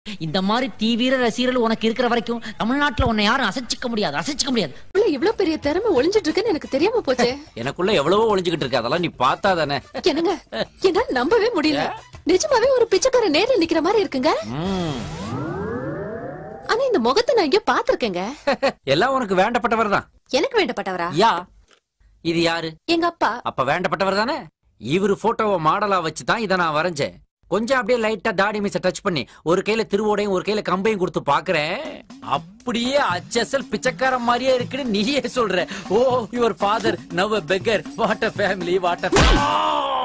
இந்த மாதிரி தீவிர ரசிகர்கள் உனக்கு இருக்கிற வரைக்கும் தமிழ்நாட்டுல உன்னை யாரும் அசைச்சிக்க முடியாது அசைச்சிக்க முடியாது உள்ள இவ்ளோ பெரிய திறமை ஒளிஞ்சிட்டு இருக்குன்னு எனக்கு தெரியாம போச்சே எனக்குள்ள எவ்வளவோ ஒளிஞ்சுக்கிட்டு இருக்கு அதெல்லாம் நீ பார்த்தா தானே என்னங்க என்னால நம்பவே முடியல நிஜமாவே ஒரு பிச்சைக்கார நேர்ல நிக்கிற மாதிரி இருக்குங்க ம். ஆனா இந்த முகத்தை நான் எங்கேயோ பாத்திருக்கேங்க எல்லாம் உனக்கு வேண்டப்பட்டவர் தான் எனக்கு வேண்டப்பட்டவரா யா இது யாரு எங்க அப்பா அப்ப வேண்டப்பட்டவர் தானே இவரு போட்டோவை மாடலா வச்சு தான் இதை நான் வரைஞ்சேன் கொஞ்சம் அப்படியே லைட்டா தாடி மீச டச் பண்ணி ஒரு கையில திருவோடையும் ஒரு கையில கம்பையும் கொடுத்து பாக்குறேன் அப்படியே அச்சசல் பிச்சைக்காரன் மாதிரியே இருக்குன்னு நீயே சொல்ற oh your father now beggar what a family what a